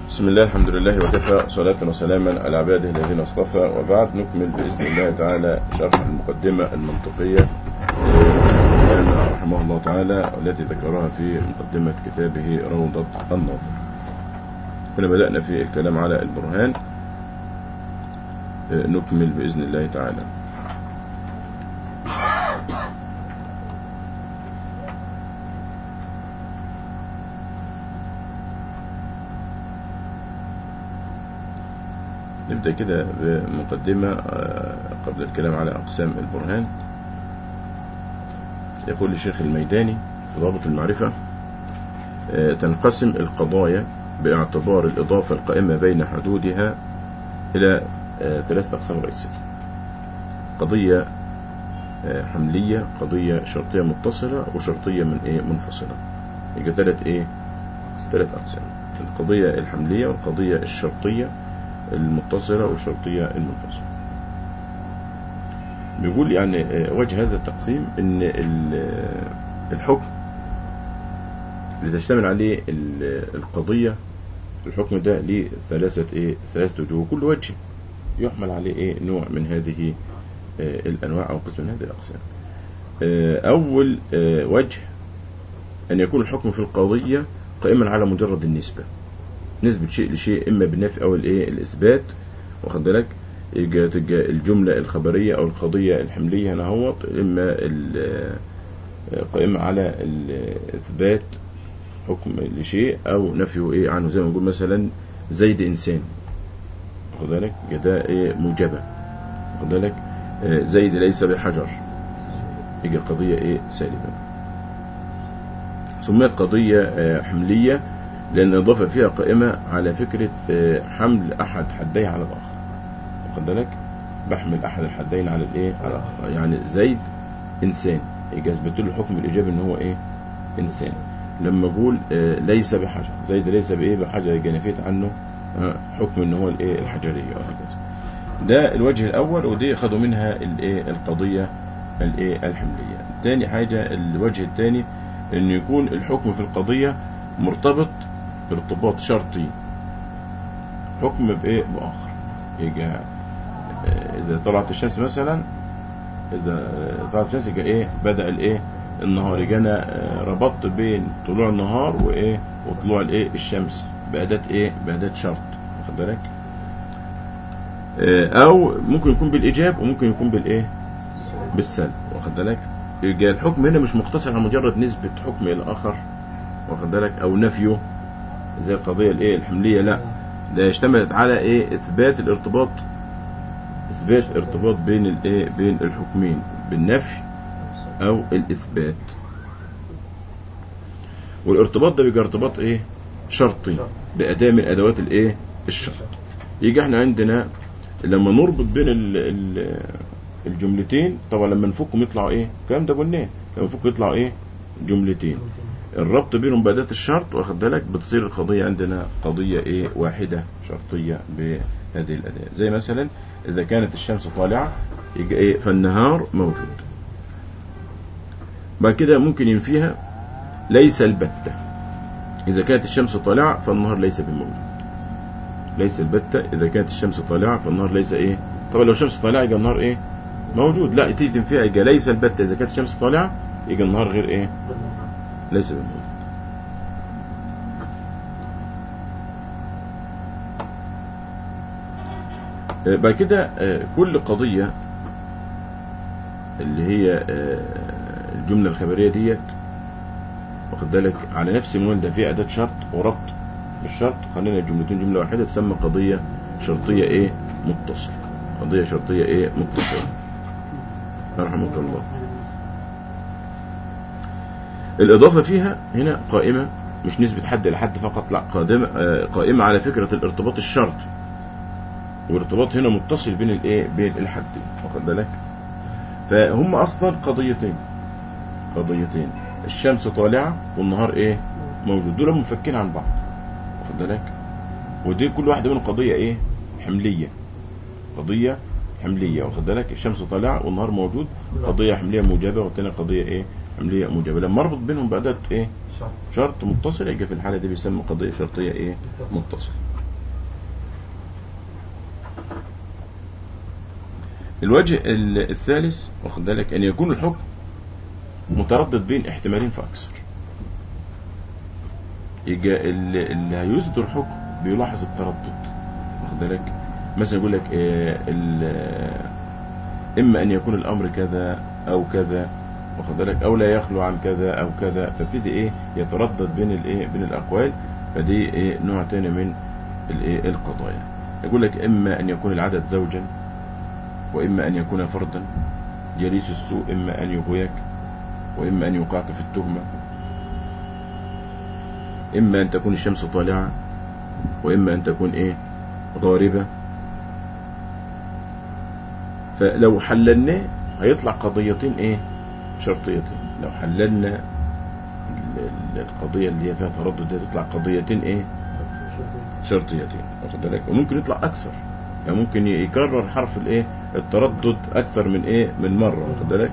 بسم الله الحمد لله وكفى صلاة وسلاما على عباده الذين اصطفى وبعد نكمل بإذن الله تعالى شرح المقدمة المنطقية للإمام رحمه الله تعالى والتي ذكرها في مقدمة كتابه روضة الناظر كنا بدأنا في الكلام على البرهان نكمل بإذن الله تعالى نبدأ كده بمقدمة قبل الكلام على أقسام البرهان يقول الشيخ الميداني في ضابط المعرفة تنقسم القضايا باعتبار الإضافة القائمة بين حدودها إلى ثلاثة أقسام رئيسية قضية حملية قضية شرطية متصلة وشرطية من إيه منفصلة يبقى ثلاث إيه ثلاث أقسام القضية الحملية والقضية الشرطية المتصلة والشرطية المنفصلة بيقول يعني وجه هذا التقسيم ان الحكم اللي تشتمل عليه القضية الحكم ده ليه ثلاثة ايه ثلاثة وجوه كل وجه يحمل عليه ايه نوع من هذه الانواع او قسم من هذه الاقسام اول وجه ان يكون الحكم في القضية قائما على مجرد النسبة نسبة شيء لشيء إما بالنفي أو الإيه الإثبات واخد بالك الجملة الخبرية أو القضية الحملية هنا هو إما قائمة على الإثبات حكم لشيء أو نفيه إيه عنه زي ما نقول مثلا زيد إنسان واخد بالك ده إيه موجبة واخد بالك زيد ليس بحجر يجي قضية إيه سالبة سميت قضية حملية لأن الإضافة فيها قائمة على فكرة حمل أحد حدي على الآخر واخد بالك بحمل أحد الحدين على الإيه على الآخر يعني زيد إنسان يجي أثبت له حكم الإجابة إن هو إيه إنسان لما أقول ليس بحجر زيد ليس بإيه بحجر يجي نفيت عنه حكم إن هو الإيه الحجرية وهكذا ده الوجه الأول ودي خدوا منها الإيه القضية الإيه الحملية تاني حاجة الوجه الثاني إن يكون الحكم في القضية مرتبط ارتباط شرطي حكم بايه باخر يجي اذا طلعت الشمس مثلا اذا طلعت الشمس يجي ايه بدا الايه النهار يجي انا ربطت بين طلوع النهار وايه وطلوع الايه الشمس باداه ايه باداه شرط واخد بالك او ممكن يكون بالايجاب وممكن يكون بالايه بالسلب واخد بالك يجي الحكم هنا مش مقتصر على مجرد نسبه حكم الى اخر واخد بالك او نفيه زي القضيه الايه الحمليه لا ده يشتمل على ايه اثبات الارتباط اثبات ارتباط بين الايه بين الحكمين بالنفي او الاثبات والارتباط ده بيبقى ارتباط ايه شرطي باداه من ادوات الايه الشرط يجي احنا عندنا لما نربط بين ال ال الجملتين طبعا لما نفكهم يطلعوا ايه الكلام ده قلناه لما نفكهم يطلعوا ايه جملتين الربط بينهم بأداة الشرط واخد بالك بتصير القضية عندنا قضية ايه واحدة شرطية بهذه الأداة زي مثلا إذا كانت الشمس طالعة يبقى ايه فالنهار موجود بعد كده ممكن ينفيها ليس البتة إذا كانت الشمس طالعة فالنهار ليس بموجود ليس البتة إذا كانت الشمس طالعة فالنهار ليس ايه طبعا لو الشمس طالعة يبقى النهار ايه موجود لا تيجي تنفيها يبقى ليس البتة إذا كانت الشمس طالعة يبقى النهار غير ايه ليس بموجود بعد كده كل قضية اللي هي الجملة الخبرية ديت واخد بالك على نفس المنوال ده فيه أداة شرط وربط بالشرط خلينا الجملتين جملة واحدة تسمى قضية شرطية إيه متصلة قضية شرطية إيه متصلة رحمك الله الإضافة فيها هنا قائمة مش نسبة حد لحد فقط لا قادمة قائمة على فكرة الارتباط الشرطي والارتباط هنا متصل بين الايه بين الحدين واخد بالك فهم اصلا قضيتين قضيتين الشمس طالعة والنهار ايه موجود دول منفكين عن بعض واخد بالك ودي كل واحدة منهم قضية ايه حملية قضية حملية واخد بالك الشمس طالعة والنهار موجود قضية حملية موجبة والتانية قضية ايه حملية موجبة لما اربط بينهم بأداة ايه شرط متصل يبقى في الحالة دي بيسمى قضية شرطية ايه متصل الوجه ال- الثالث واخد بالك ان يكون الحكم متردد بين احتمالين فاكثر يجي اللي اللي هيصدر حكم بيلاحظ التردد واخد بالك مثلا يقول لك آه، ال- اما ان يكون الامر كذا او كذا واخد بالك او لا يخلو عن كذا او كذا فابتدي ايه يتردد بين الايه بين الاقوال فدي ايه نوع تاني من الايه القضايا يقول لك اما ان يكون العدد زوجا واما ان يكون فردا جليس السوء اما ان يغويك واما ان يوقعك في التهمه اما ان تكون الشمس طالعه واما ان تكون ايه غاربه فلو حللناه هيطلع قضيتين ايه شرطيتين لو حللنا ال- ال- القضيه اللي هي فيها تردد دي تطلع قضيتين ايه شرطيتين واخد بالك وممكن يطلع اكثر يعني ممكن يكرر حرف الايه التردد اكثر من ايه من مره واخد بالك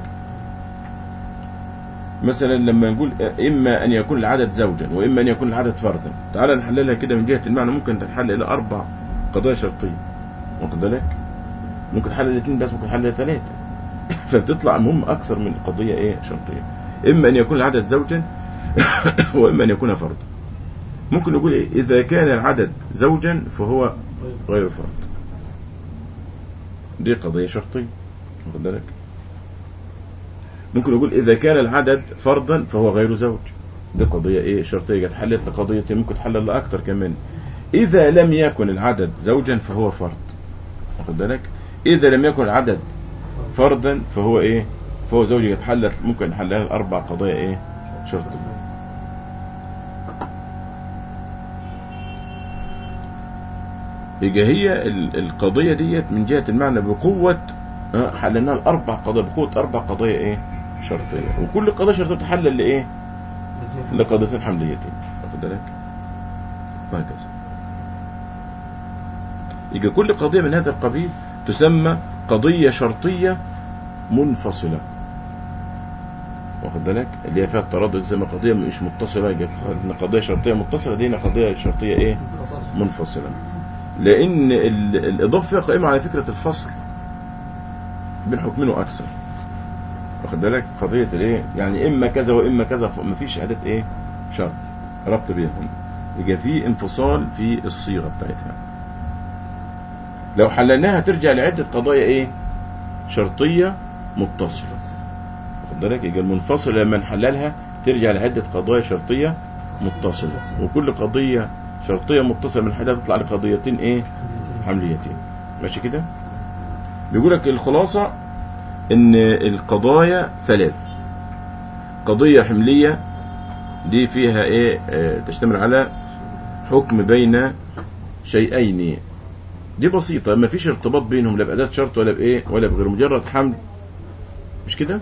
مثلا لما نقول اما ان يكون العدد زوجا واما ان يكون العدد فردا تعال نحللها كده من جهه المعنى ممكن تنحل الى اربع قضايا شرطيه واخد بالك ممكن تحلل اثنين بس ممكن تحلل ثلاثه فبتطلع المهم اكثر من قضيه ايه شرطيه اما ان يكون العدد زوجا واما ان يكون فردا ممكن نقول ايه اذا كان العدد زوجا فهو غير فرد دي قضيه شرطيه واخد بالك ممكن نقول اذا كان العدد فردا فهو غير زوج دي قضيه ايه شرطيه جت حلت لقضيتين ممكن تحلل لاكثر كمان اذا لم يكن العدد زوجا فهو فرد واخد بالك اذا لم يكن العدد فردا فهو ايه فهو زوج يتحلل ممكن نحللها الاربع قضايا ايه شرطيه يبقى هي ال- القضيه ديت من جهه المعنى بقوه آه، حللناها الاربع قضايا بقوه اربع قضايا ايه شرطيه وكل قضيه شرطيه تحلل لايه لقضيتين حمليتين واخد بالك وهكذا يبقى كل قضيه من هذا القبيل تسمى قضيه شرطيه منفصله واخد بالك اللي هي فيها التردد زي ما قضيه مش متصله يبقى خدنا قضيه شرطيه متصله دي هنا قضيه شرطيه ايه منفصله لان ال- الاضافه فيها قائمه على فكره الفصل بين حكمين واكثر واخد بالك قضيه الايه يعني اما كذا واما كذا مفيش اداه ايه شرط ربط بينهم يبقى في انفصال في الصيغه بتاعتها لو حللناها ترجع لعده قضايا ايه شرطيه متصله واخد بالك يبقى المنفصله لما نحللها ترجع لعده قضايا شرطيه متصله وكل قضيه شرطيه متصله من الحدث تطلع لقضيتين ايه حمليتين ماشي كده بيقول لك الخلاصه ان القضايا ثلاث قضيه حمليه دي فيها ايه آه، تشتمل على حكم بين شيئين دي بسيطه ما فيش ارتباط بينهم لا باداه شرط ولا بايه ولا بغير مجرد حمل مش كده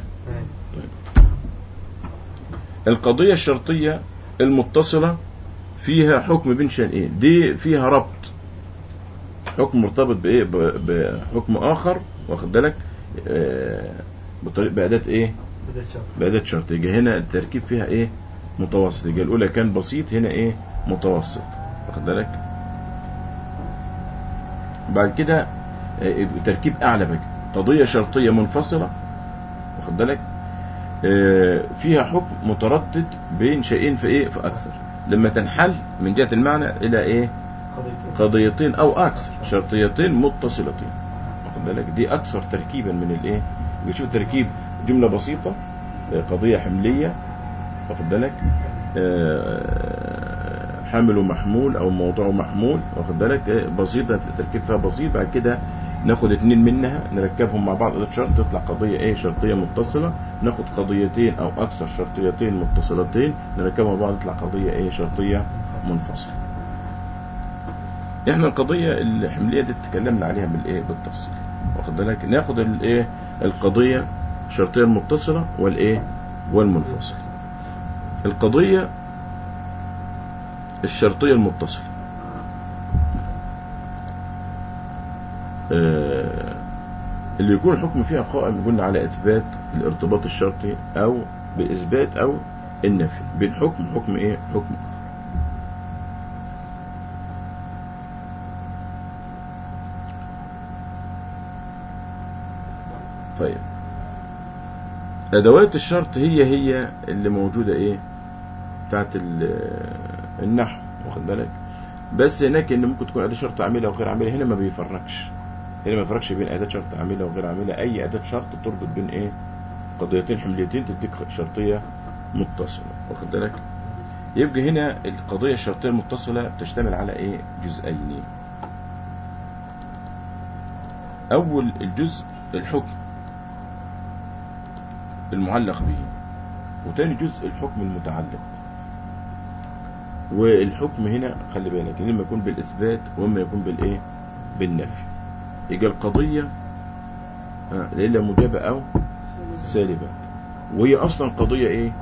القضيه الشرطيه المتصله فيها حكم بين شيئين دي فيها ربط حكم مرتبط بايه ب- بحكم اخر واخد بالك آه، بطريقه باداه ايه بدأت شرط باداه شرط يجي هنا التركيب فيها ايه متوسط يجي الاولى كان بسيط هنا ايه متوسط واخد بالك بعد كده آه، تركيب اعلى بقى قضيه شرطيه منفصله واخد بالك آه، فيها حكم متردد بين شيئين في ايه في اكثر لما تنحل من جهه المعنى الى ايه قضيتين قضيتين او اكثر شرطيتين متصلتين واخد بالك دي اكثر تركيبا من الايه بتشوف تركيب جمله بسيطه آه، قضيه حمليه واخد بالك آه، حامل ومحمول او موضوع ومحمول واخد بالك آه، بسيطه التركيب فيها بسيط بعد كده ناخد اتنين منها نركبهم مع بعض اداه شرط تطلع قضيه ايه شرطيه متصله ناخد قضيتين او اكثر شرطيتين متصلتين نركبهم مع بعض تطلع قضيه ايه شرطيه منفصله احنا القضيه الحمليه دي اتكلمنا عليها بالايه بالتفصيل واخد بالك ناخد الايه القضيه الشرطيه المتصله والايه والمنفصله القضيه الشرطيه المتصله آه، اللي يكون الحكم فيها قائم قلنا على اثبات الارتباط الشرطي او باثبات او النفي بين حكم حكم ايه حكم طيب ادوات الشرط هي هي اللي موجوده ايه بتاعت ال- النحو واخد بالك بس هناك ان ممكن تكون اداه شرط عامله وغير عامله هنا ما بيفرقش هنا ما بيفرقش بين اداه شرط عامله وغير عامله اي اداه شرط تربط بين ايه قضيتين حمليتين تديك شرطيه متصله واخد بالك يبقى هنا القضيه الشرطيه المتصله بتشتمل على ايه جزئين اول الجزء الحكم المعلق به وتاني جزء الحكم المتعلق والحكم هنا خلي بالك لما يكون بالاثبات واما يكون بالايه بالنفي يبقى القضيه آه، لا موجبه او سالبه وهي اصلا قضيه ايه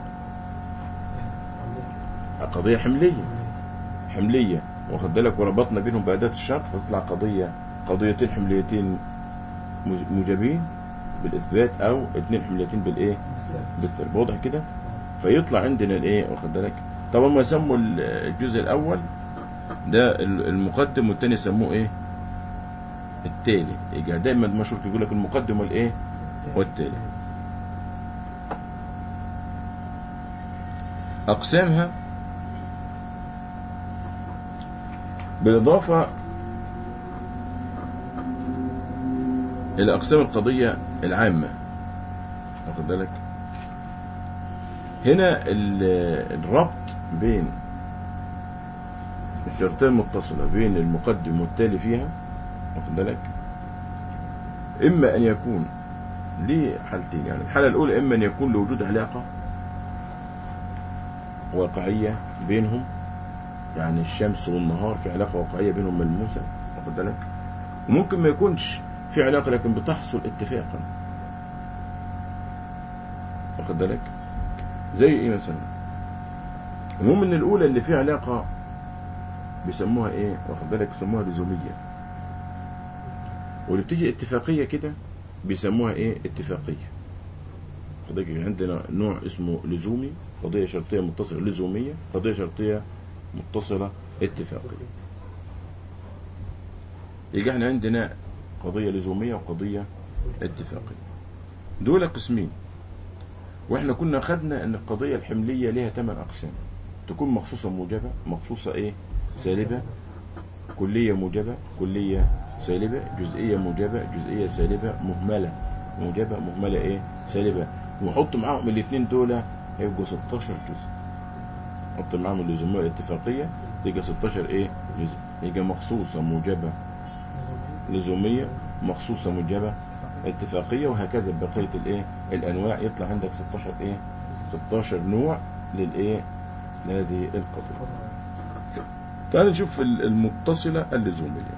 قضيه حمليه حمليه واخد بالك وربطنا بينهم باداه الشرط فتطلع قضيه قضيتين حمليتين مج- موجبين بالاثبات او اثنين حمليتين بالايه بالسلب واضح كده فيطلع عندنا الايه واخد بالك طبعا ما يسموا ال- الجزء الاول ده ال- المقدم والثاني يسموه ايه التالي يبقى دايما مشهور يقول لك المقدم والايه والتالي اقسامها بالاضافه الى اقسام القضيه العامه واخد بالك هنا ال- الربط بين الشرطين المتصلة بين المقدم والتالي فيها واخد بالك إما أن يكون ليه حالتين يعني الحالة الأولى إما أن يكون لوجود علاقة واقعية بينهم يعني الشمس والنهار في علاقة واقعية بينهم ملموسة واخد بالك وممكن ما يكونش في علاقة لكن بتحصل اتفاقا واخد بالك زي ايه مثلا المهم ان الاولى اللي فيها علاقه بيسموها ايه واخد بالك بيسموها لزوميه واللي بتيجي اتفاقيه كده بيسموها ايه اتفاقيه واخد بالك عندنا نوع اسمه لزومي قضيه شرطيه متصله لزوميه قضيه شرطيه متصله اتفاقيه يجي احنا عندنا قضيه لزوميه وقضيه اتفاقيه دول قسمين واحنا كنا خدنا ان القضيه الحمليه ليها ثمان اقسام تكون مخصوصه موجبه مخصوصه ايه سالبه كليه موجبه كليه سالبه جزئيه موجبه جزئيه سالبه مهمله موجبه مهمله ايه سالبه وحط معاهم الاثنين دول هيبقوا 16 جزء حط معاهم اللزوميه الاتفاقيه تبقى 16 ايه جزء يبقى مخصوصه موجبه لزوميه مخصوصه موجبه اتفاقيه وهكذا بقيه الايه الانواع يطلع عندك 16 ايه 16 نوع للايه لهذه القضيه تعال نشوف ال- المتصله اللزوميه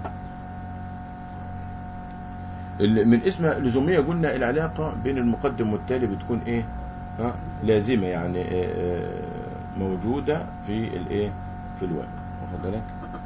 ال- من اسمها لزوميه قلنا العلاقه بين المقدم والتالي بتكون ايه ها لازمه يعني آه، آه، موجوده في الايه في الواقع واخد بالك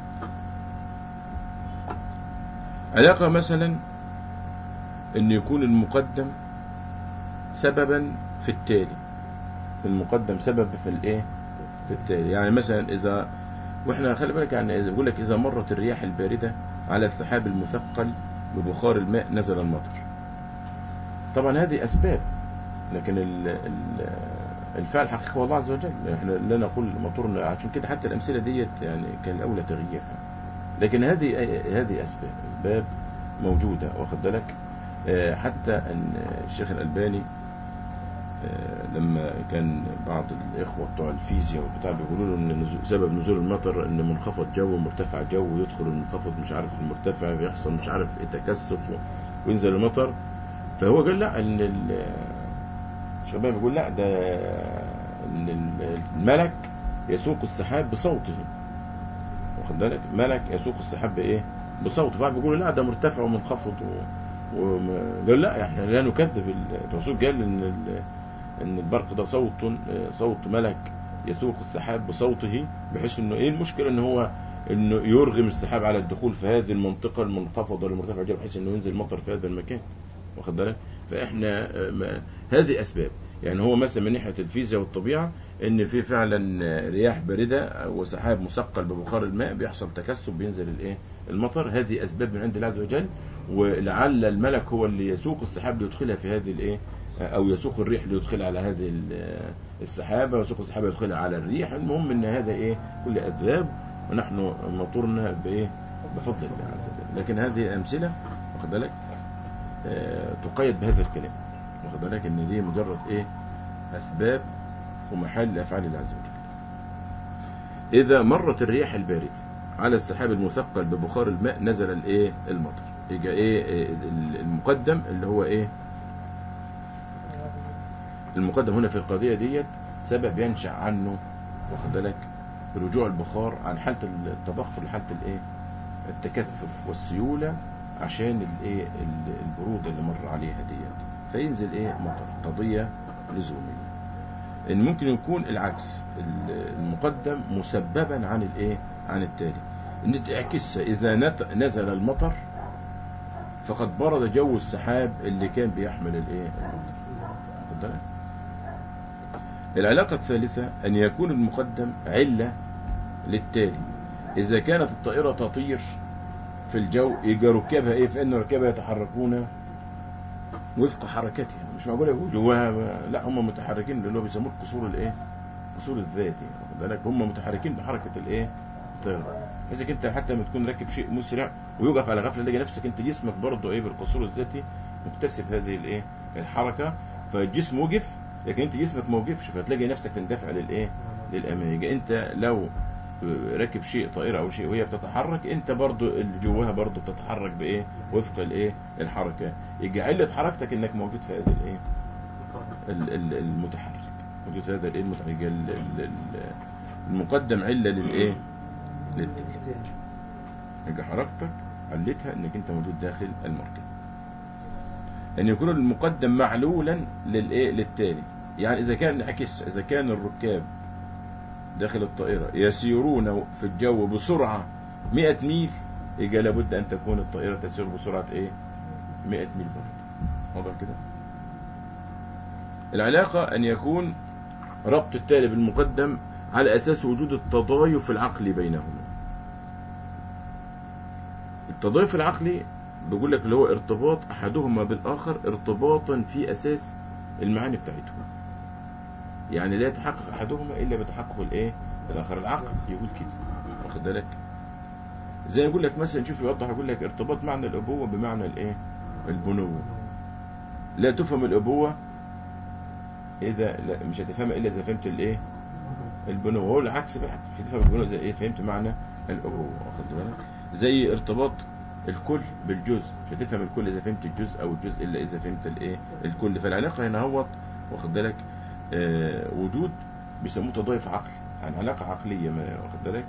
علاقه مثلا ان يكون المقدم سببا في التالي المقدم سبب في الايه في التالي يعني مثلا اذا واحنا خلي بالك يعني اذا بقول لك اذا مرت الرياح البارده على السحاب المثقل ببخار الماء نزل المطر طبعا هذه اسباب لكن ال ال الفعل حقيقي هو الله عز وجل احنا لا نقول مطر عشان كده حتى الامثله ديت يعني كان الاولى تغييرها لكن هذه هذه اسباب اسباب موجوده واخد بالك آه، حتى ان الشيخ الالباني آه، لما كان بعض الاخوه بتوع الفيزياء وبتاع بيقولوا له ان نزول- سبب نزول المطر ان منخفض جو مرتفع جو يدخل المنخفض مش عارف المرتفع بيحصل مش عارف ايه تكثف و- وينزل المطر فهو قال لا ان ال- الشباب بيقول لا ده ان ال- الملك يسوق السحاب بصوته واخد بالك ملك يسوق السحاب بايه بصوته فبيقولوا بيقولوا لا ده مرتفع ومنخفض و... وما... قال لا احنا لا نكذب ال- الرسول قال ان ال... ان البرق ده صوت صوت ملك يسوق السحاب بصوته بحيث انه ايه المشكله ان هو انه يرغم السحاب على الدخول في هذه المنطقه المنخفضه المرتفعه جدا بحيث انه ينزل مطر في هذا المكان واخد بالك فاحنا آه، ما... هذه اسباب يعني هو مثلا من ناحيه الفيزياء والطبيعه ان في فعلا رياح بارده وسحاب مثقل ببخار الماء بيحصل تكثف بينزل الايه المطر هذه اسباب من عند الله عز وجل ولعل الملك هو اللي يسوق السحاب ليدخلها في هذه الايه او يسوق الريح ليدخلها على هذه ال- السحابه ويسوق السحابه يدخلها على الريح المهم ان هذا ايه كل اسباب ونحن مطرنا بايه بفضل الله عز وجل لكن هذه امثله واخد بالك آه، تقيد بهذا الكلام واخد بالك ان دي مجرد ايه اسباب ومحل افعال الله عز وجل اذا مرت الرياح البارده على السحاب المثقل ببخار الماء نزل الايه المطر يجي ايه إيه المقدم اللي هو ايه المقدم هنا في القضيه ديت سبب ينشا عنه واخد بالك رجوع البخار عن حاله التبخر لحاله الايه التكثف والسيوله عشان الايه ال- البروده اللي مر عليها ديت فينزل ايه مطر قضيه لزوميه ان ممكن يكون العكس ال- المقدم مسببا عن الايه عن التالي ان تعكسها اذا نت- نزل المطر فقد برد جو السحاب اللي كان بيحمل الايه المطر واخد بالك؟ العلاقة الثالثة أن يكون المقدم علة للتالي إذا كانت الطائرة تطير في الجو يجي ركابها إيه فإن ركابها يتحركون وفق حركتها مش معقول يقول جواها لا هم متحركين اللي هو بيسموه القصور الإيه قصور الذاتي واخد بالك هم متحركين بحركة الإيه الطائرة إذا كنت حتى لما تكون راكب شيء مسرع ويوقف على غفلة تلاقي نفسك أنت جسمك برضه إيه بالقصور الذاتي مكتسب هذه الإيه الحركة فالجسم وقف لكن انت جسمك ما وقفش فتلاقي نفسك تندفع للايه للامام يبقى انت لو راكب شيء طائره او شيء وهي بتتحرك انت برضو اللي جواها برضو بتتحرك بايه وفق الايه الحركه يبقى عله حركتك انك موجود في هذا الايه ال- ال- المتحرك موجود في هذا الايه المتحرك يبقى ال- ال- ال- المقدم عله للايه للتالي يبقى حركتك علتها انك انت موجود داخل المركب ان يكون المقدم معلولا للايه للتالي يعني اذا كان عكس اذا كان الركاب داخل الطائرة يسيرون في الجو بسرعة 100 ميل يبقى لابد ان تكون الطائرة تسير بسرعة ايه 100 ميل برضه واضح كده العلاقة ان يكون ربط التالي بالمقدم على اساس وجود التضايف العقلي بينهما التضايف العقلي بيقول لك اللي هو ارتباط احدهما بالاخر ارتباطا في اساس المعاني بتاعتهم يعني لا يتحقق احدهما الا بتحقق الايه الاخر العقل يقول كده واخد بالك زي يقول لك مثلا شوف يوضح يقول لك ارتباط معنى الابوه بمعنى الايه البنوه لا تفهم الابوه اذا لا مش هتفهمها الا اذا فهمت الايه البنوه هو العكس بقى مش هتفهم البنوه اذا ايه فهمت معنى الابوه واخد بالك زي ارتباط الكل بالجزء مش هتفهم الكل اذا فهمت الجزء او الجزء الا اذا فهمت الايه الكل فالعلاقه هنا هوت واخد بالك آه وجود بيسموه تضايف عقلي يعني علاقه عقليه ما واخد بالك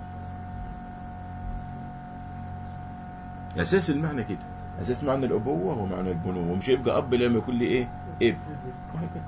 اساس المعنى كده اساس معنى الابوه هو معنى البنوه ومش هيبقى اب لما يكون لي ايه اب وهكذا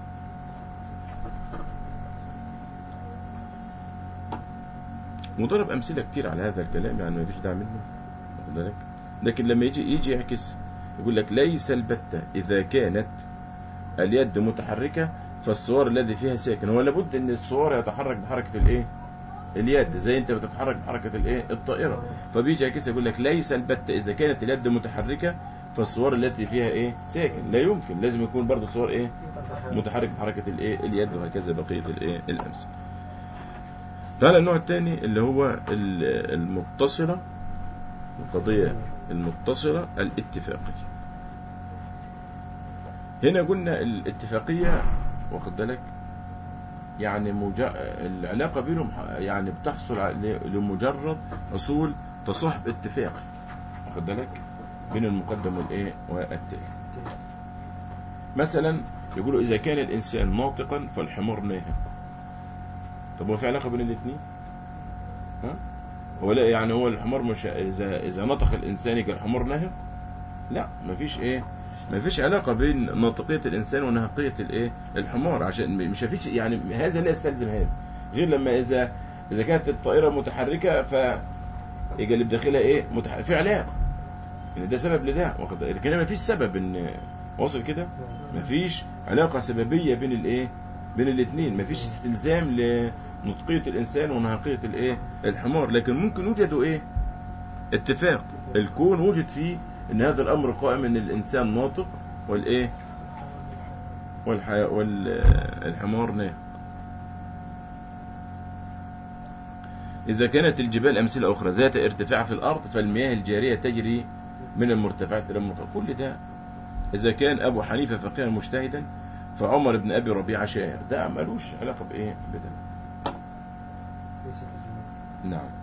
وضرب امثله كتير على هذا الكلام يعني ما فيش داعي منه واخد بالك لكن لما يجي يجي يعكس يقول لك ليس البتة إذا كانت اليد متحركة فالصور الذي فيها ساكن هو لابد ان الصور يتحرك بحركة الايه اليد زي انت بتتحرك بحركة الايه الطائرة فبيجي يعكس يقول لك ليس البتة إذا كانت اليد متحركة فالصور التي فيها ايه ساكن لا يمكن لازم يكون برضه الصور ايه متحرك بحركة الايه اليد وهكذا بقية الايه الأمثلة تعالى النوع الثاني اللي هو ال- المتصلة القضية المتصلة الاتفاقية هنا قلنا الاتفاقية واخد بالك يعني مجا... العلاقة بينهم ح- يعني بتحصل على- لمجرد حصول تصاحب اتفاقي واخد بالك بين المقدم والايه والتالي مثلا يقولوا إذا كان الإنسان ناطقا فالحمار ناهق طب هو في علاقة بين الاثنين؟ ها؟ هو لا يعني هو الحمار مش إذا إذا نطق الإنسان يبقى الحمار ناهق؟ لا مفيش إيه؟ مفيش علاقة بين ناطقية الإنسان ونهقية الإيه؟ الحمار عشان مش مفيش يعني هذا لا يستلزم هذا غير لما إذا إذا كانت الطائرة متحركة ف يبقى اللي بداخلها إيه؟ متح... في علاقة يعني ده سبب لده واخد بالك؟ لكن ما فيش سبب ان واصل كده مفيش علاقة سببية بين الايه بين الاثنين مفيش استلزام لنطقية الانسان ونهقية الايه الحمار لكن ممكن يوجدوا ايه اتفاق الكون وجد فيه ان هذا الامر قائم ان الانسان ناطق والايه والحي... والحمار ناطق إذا كانت الجبال أمثلة أخرى ذات ارتفاع في الأرض فالمياه الجارية تجري من المرتفعات إلى المرتفعات كل ده إذا كان أبو حنيفة فقيها مجتهدا فعمر بن أبي ربيعة شاعر ده ملوش علاقة بإيه بده ليس الجمهور نعم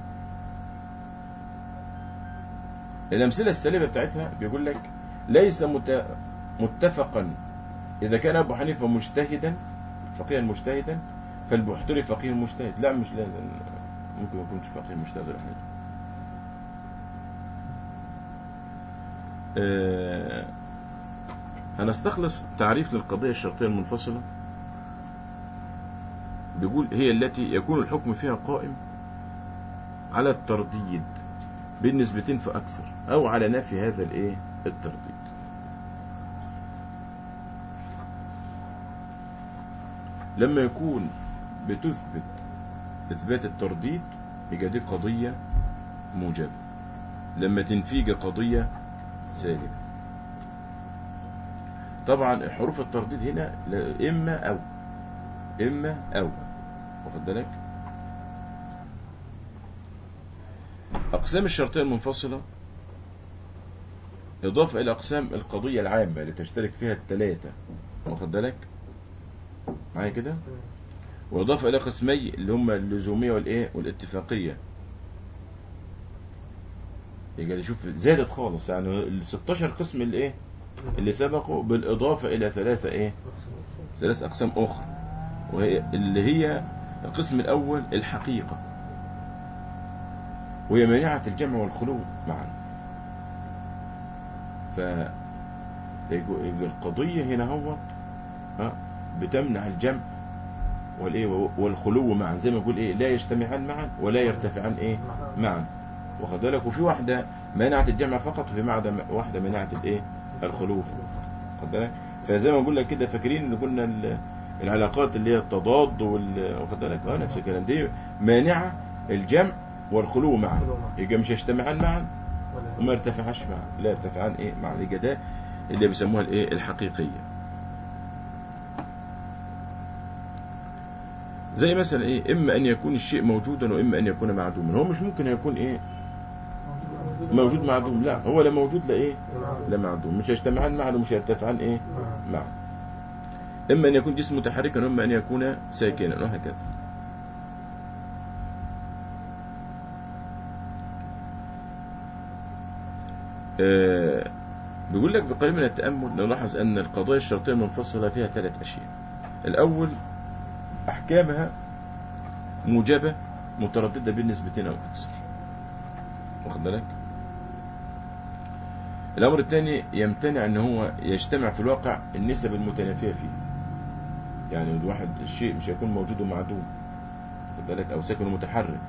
الأمثلة السالبة بتاعتها بيقول لك ليس مت... متفقا إذا كان أبو حنيفة مجتهدا فقيها مجتهدا فالبحتري فقيه مجتهد لا مش لازم ممكن ما يكونش فقيه مجتهد ولا حاجة آه، هنستخلص تعريف للقضية الشرطية المنفصلة بيقول هي التي يكون الحكم فيها قائم على الترديد بالنسبتين فأكثر أو على نفي هذا الإيه الترديد لما يكون بتثبت إثبات الترديد يبقى دي قضية موجبة لما تنفيج قضية سالبة طبعا حروف الترديد هنا لا- إما أو إما أو واخد بالك أقسام الشرطية المنفصلة إضافة إلى أقسام القضية العامة اللي تشترك فيها الثلاثة واخد بالك معايا كده وإضافة إلى قسمي اللي هم اللزومية والإيه والاتفاقية يبقى شوف زادت خالص يعني ال 16 قسم اللي إيه اللي سبقوا بالإضافة إلى ثلاثة إيه ثلاث أقسام أخرى وهي اللي هي القسم الأول الحقيقة وهي مانعة الجمع والخلو معا ف يجو- يجو القضية هنا هو ها بتمنع الجمع والايه والخلو معا زي ما يقول ايه لا يجتمعان معا ولا يرتفعان ايه معا واخد بالك وفي واحده منعت الجمع فقط وفي معدة واحده منعت الايه الخلو واخد بالك فزي ما بقول لك كده فاكرين ان قلنا ال- العلاقات اللي هي التضاد وال واخد بالك اه نفس الكلام دي مانعه الجمع والخلو معا يبقى مش يجتمعان معا وما يرتفعاش معا لا يرتفعان ايه مع يبقى ده اللي بيسموها الايه الحقيقيه زي مثلا ايه اما ان يكون الشيء موجودا واما ان يكون معدوما هو مش ممكن يكون ايه موجود معدوم لا هو لا موجود لا ايه لا معدوم مش يجتمعان معا ومش يرتفعان ايه معا اما ان يكون جسم متحركا واما ان يكون ساكنا وهكذا آه بيقول لك بقليل من التأمل نلاحظ أن القضايا الشرطية المنفصلة فيها ثلاث أشياء الأول أحكامها موجبة مترددة بين نسبتين أو أكثر واخد بالك الأمر الثاني يمتنع أن هو يجتمع في الواقع النسب المتنافية فيه يعني الواحد الشيء مش هيكون موجود ومعدوم واخد بالك أو ساكن ومتحرك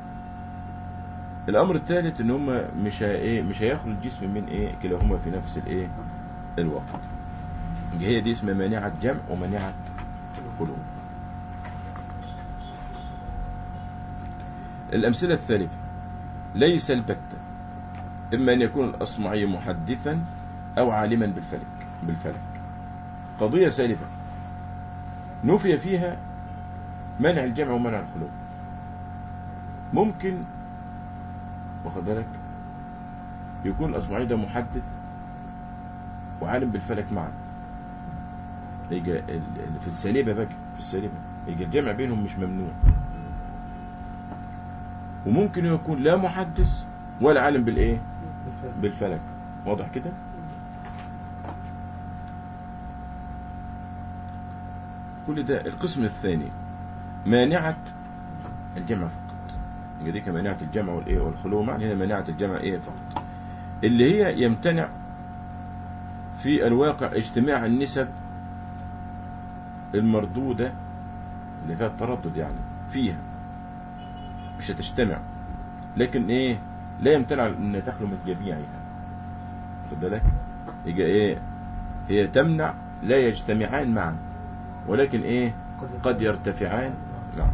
الأمر الثالث أن هم مش هي- إيه مش هياخد الجسم من إيه كلاهما في نفس الإيه الوقت هي دي اسمها مانعة جمع ومانعة خلو الأمثلة الثالثة ليس البتة إما أن يكون الأصمعي محدثا أو عالما بالفلك بالفلك قضية سالبة نفي فيها منع الجمع ومنع الخلو ممكن واخد بالك يكون الأصمعي ده محدث وعالم بالفلك معا يجي ال- ال- في السالبة بقى في السالبة يجي الجمع بينهم مش ممنوع وممكن يكون لا محدث ولا عالم بالايه بالفلك واضح كده كل ده القسم الثاني مانعة الجمع فقط يبقى دي كمانعة الجمع والايه والخلو معا هنا مانعة الجمع ايه فقط اللي هي يمتنع في الواقع اجتماع النسب المردودة اللي فيها التردد يعني فيها مش هتجتمع لكن ايه لا يمتنع ان تخلو من جميعها خد بالك يبقى ايه هي تمنع لا يجتمعان معا ولكن ايه قد يرتفعان نعم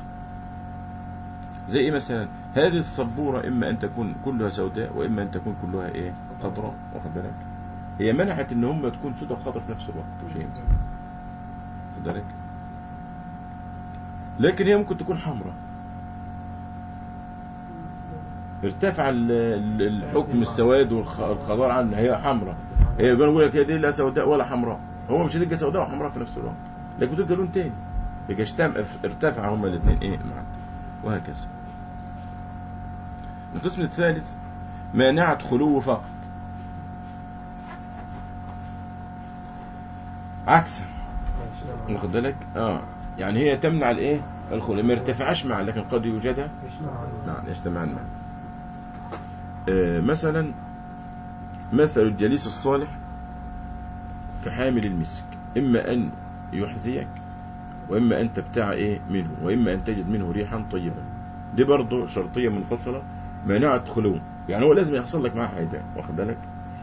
زي ايه مثلا هذه السبورة اما ان تكون كلها سوداء واما ان تكون كلها ايه خضراء واخد بالك هي منعت ان هم تكون سوداء وخضراء في نفس الوقت مش هينفع واخد بالك لكن هي ممكن تكون حمراء ارتفع ال- ال- الحكم السواد والخضار عنها هي حمراء هي يقول لك هي دي لا سوداء ولا حمراء هو مش هتلقى سوداء وحمراء في نفس الوقت لكن تلقى لون تاني يبقى اجتمع ارتفع هما الاثنين ايه معا وهكذا القسم الثالث مانعة خلو فقط عكسها ماشي نعم واخد بالك اه يعني هي تمنع الايه الخلو ما ارتفعش معا لكن قد يوجدها يجتمع نعم يجتمعان معا آه مثلا مثل الجليس الصالح كحامل المسك إما أن يحذيك وإما أن تبتاع إيه منه وإما أن تجد منه ريحا طيبة دي برضه شرطية منفصلة مانعة خلو يعني هو لازم يحصل لك معاه حاجة واخد بالك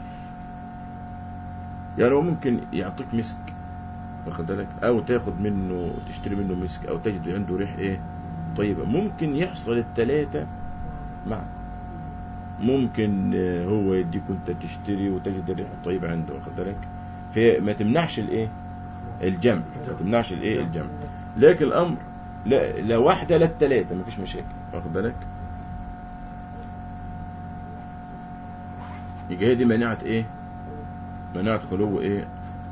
يعني هو ممكن يعطيك مسك واخد بالك أو تاخد منه تشتري منه مسك أو تجد عنده ريح إيه طيبة ممكن يحصل التلاتة معا ممكن آه، هو يديك انت تشتري وتجد الريحه الطيبه عنده واخد بالك فما تمنعش الايه الجمع ما تمنعش الايه الجمع لكن الامر لا لا واحده لا الثلاثه مفيش مشاكل واخد بالك يبقى هي دي مناعه ايه مناعه خلو ايه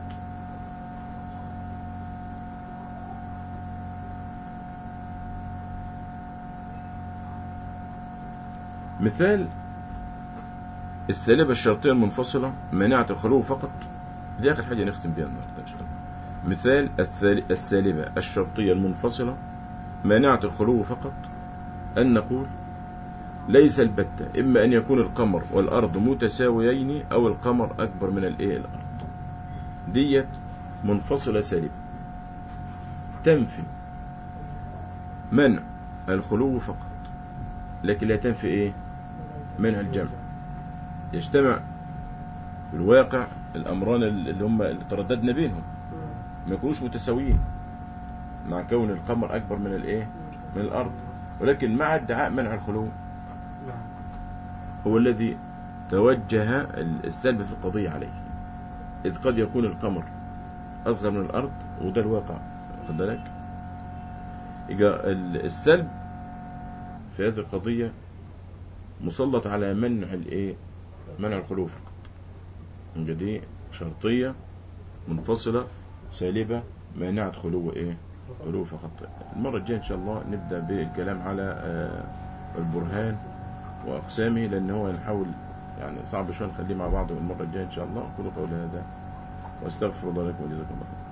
مثال السالبة الشرطية المنفصلة مناعة الخلو فقط دي آخر حاجة نختم بيها النهاردة إن شاء الله مثال السال- السالبة الشرطية المنفصلة مانعة الخلو فقط أن نقول ليس البتة إما أن يكون القمر والأرض متساويين أو القمر أكبر من الإيه الأرض ديت منفصلة سالبة تنفي منع الخلو فقط لكن لا تنفي إيه منع الجمع يجتمع في الواقع الأمران اللي هم اللي ترددنا بينهم ما يكونوش متساويين مع كون القمر أكبر من الإيه من الأرض ولكن مع ادعاء منع الخلو نعم هو الذي توجه السلب في القضية عليه إذ قد يكون القمر أصغر من الأرض وده الواقع واخد بالك يبقى ال- السلب في هذه القضية مسلط على منع الإيه منع الخلو فقط يبقى دي شرطية منفصلة سالبة مانعة خلو إيه خلو فقط المرة الجاية إن شاء الله نبدأ بالكلام على آه، البرهان وأقسامه لأن هو نحاول يعني صعب شوية نخليه مع بعض المرة الجاية إن شاء الله أقول قولي هذا وأستغفر الله لكم وجزاكم الله خيرا